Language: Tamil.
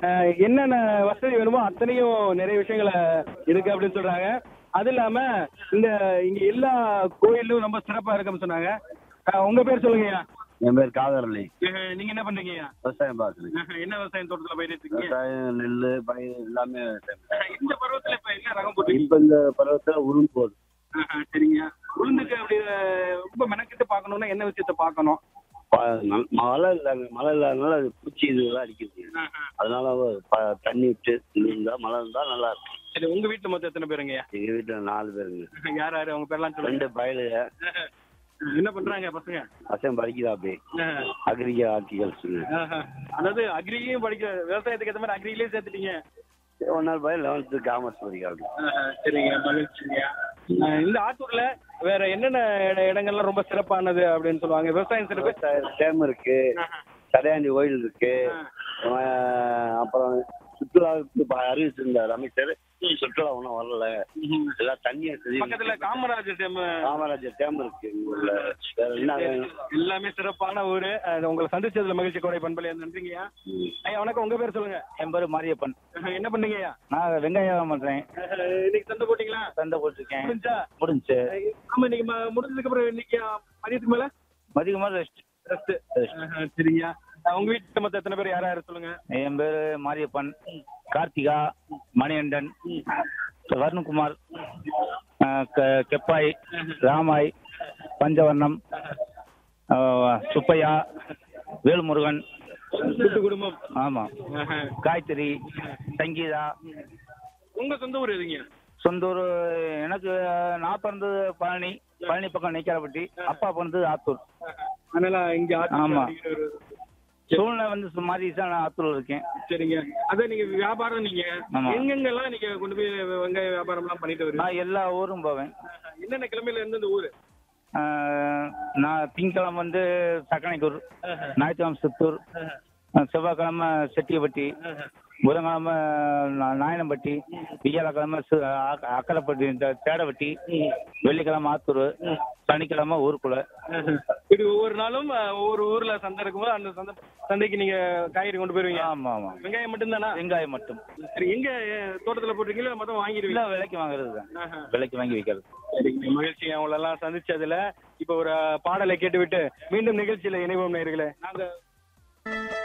அஹ், என்னென்ன வசதி வேணுமோ அத்தனையும் நிறைய விஷயங்களை இருக்கு அப்படின்னு சொல்றாங்க அது இல்லாம இந்த இங்க எல்லா கோயிலும் ரொம்ப சிறப்பா இருக்குன்னு சொன்னாங்க அஹ், உங்க பேர் சொல்லுங்கய்யா என் பேர் காதரளி அஹ், நீங்க என்ன பண்றீங்கய்யா விவசாயம் பார்க்குறேன் அஹ், என்ன விவசாயம் தோட்டத்துல பயிரிட்டு இருக்கீங்க விவசாயம் நெல் பயிர் எல்லாமே விவசாயம் அஹ், இந்த பருவத்துல இப்ப என்ன ரகம் போட்டுருக்கீங்க இப்போ இந்த பருவத்தில் உருண்டு போகுது ஆஹா, சரிங்க உளுந்துக்கு அப்படி அஹ், ரொம்ப மெனக்கிட்டு பார்க்கணும்னா என்ன விஷயத்த பார்க்கணும் ப- நல்- மழை இல்லாங்க மழை இல்லாதனால அது பூச்சி இதெல்லாம் அடிக்குது ஆஹா. அதனால ப- தண்ணி விட்டு இருந்தா மழை இருந்தா நல்லா இருக்கும் சரி உங்க வீட்டுல மொத்தம் எத்தனை பேருங்கய்யா எங்க வீட்டுல நாலு பேருங்க யார் யாரு அவங்க பேர்லாம் சொல்லுங்க ரெண்டு பயலுங்க ஆஹா. என்ன பண்றாங்க பசங்க பசங்க படிக்குதா அப்படி ஆஹா. அக்ரிகல் ஆர்டிகல்ஸுங்க ஆஹா. அதாவது அக்ரிலையும் படிக்க விவசாயத்துக்கு ஏற்ற மாதிரி அக்ரிலையும் சேர்த்துட்டீங்க ஒன் நாள் பையன் லெவன்த்து காமர்ஸ் படிக்கிறாங்க ஆஹா. சரிங்க மகிழ்ச்சிங்க அஹ், இந்த ஆத்தூர்ல வேற என்னென்ன இட- இடங்கள்லாம் ரொம்ப சிறப்பானது அப்படின்னு சொல்லுவாங்க விவசாயம் சிறப்பு விவசாய டேம் இருக்கு ஆஹா. சடையாண்டி கோயில் இருக்கு அஹ் அப்புறம் சுற்றுலாவுக்கு ப- அறிவிச்சிருந்தார் அமைச்சர் சுற்றுலா ஒன்றும் வரல எல்லாம் தண்ணி வசதி பக்கத்துல காமராஜர் டேம் காமராஜர் டேம் இருக்கு எங்க ஊர்ல வேற என்ன வேணும் எல்லாமே சிறப்பான ஊரு அஹ், உங்களை சந்திச்சதுல மகிழ்ச்சி கோடை பண்பலையா நன்றிங்கய்யா ம். ஐயா வணக்கம் உங்க பேர் சொல்லுங்க என் பேர் மாரியப்பன் அஹ், என்ன பண்ணீங்கய்யா நான் வெங்காயம் பண்றேன் அஹ், இன்னைக்கு சந்தை போட்டீங்களா சந்தை போட்டிருக்கேன் முடிஞ்சா முடிஞ்சு அஹ், ஆமா இன்னைக்கு ம- முடிஞ்சதுக்கு அப்புறம் இன்னைக்கு மதியத்துக்கு மேல மதியமா ரெஸ்ட் ரெஸ்ட் சரிங்க அஹ், உங்க வீட்டு மொத்தம் எத்தனை பேர் யாரா யாரு சொல்லுங்க என் பேரு மாரியப்பன் கார்த்திகா மணிகண்டன் வருண்குமார் அஹ், கெ- கெப்பாய் ராமாய் பஞ்சவர்ணம் அஹ், சுப்பையா வேல்முருகன் கூட்டு குடும்பம் ஆமா அஹ், காயத்ரி சங்கீதா உங்க சொந்த ஊர் எதுங்க சொந்த ஊர் எனக்கு நான் பிறந்தது பழனி பழனி பக்கம் நெய்க்காரப்பட்டி அப்பா பிறந்தது ஆத்தூர் அதனால இங்க ஆத்தூர் ஆமா. அப்படிங்கிற ஒரு- சூழ்நிலை வந்து மாதிரி தான் நான் ஆத்தூர்ல இருக்கேன் சரிங்க அதான் நீங்க வியாபாரம் நீங்க ஆமா. எங்கெங்கெல்லாம் நீங்க கொண்டு போய் வெங்காய வியாபாரம் எல்லாம் பண்ணிட்டு வருவீங்க நான் எல்லா ஊரும் போவேன் அஹ், என்னென்ன கிழமையில இருந்து இந்த ஊரு ஆஹ் நான் திங்கக்கிழமை வந்து சக்கனைக்கூர் ஞாயிற்றுக்கிழமை சித்தூர் ஆஹ் செவ்வாய்க்கிழமை செட்டியப்பட்டி புதன்கிழமை நா- நாயனம்பட்டி வியாழக்கிழமை சு- அக்க- அக்கரைப்பட்டி இந்த தேடப்பட்டி வெள்ளிக்கிழமை ஆத்தூர் சனிக்கிழமை ஊருக்குள்ள இப்படி ஒவ்வொரு நாளும் அஹ், ஒவ்வொரு ஊர்ல சந்தை இருக்கும்போது அந்த சந்தை சந்தைக்கு நீங்க காய்கறி கொண்டு போயிருவீங்க ஆமா ஆமா வெங்காயம் மட்டும்தானா வெங்காயம் மட்டும் சரி எங்க அஹ், தோட்டத்துல போட்டுருக்கீங்களா இல்ல மொத்தம் இல்ல வாங்கிடுவீங்க விலைக்கு வாங்குறது தான் ஆஹா. விலைக்கு வாங்கி விற்கிறது சரிங்க மகிழ்ச்சி அவங்களெல்லாம் சந்திச்சதுல இப்ப ஒரு பாடலை கேட்டுவிட்டு மீண்டும் நிகழ்ச்சியில இணைவோம் நேர்களே நாங்க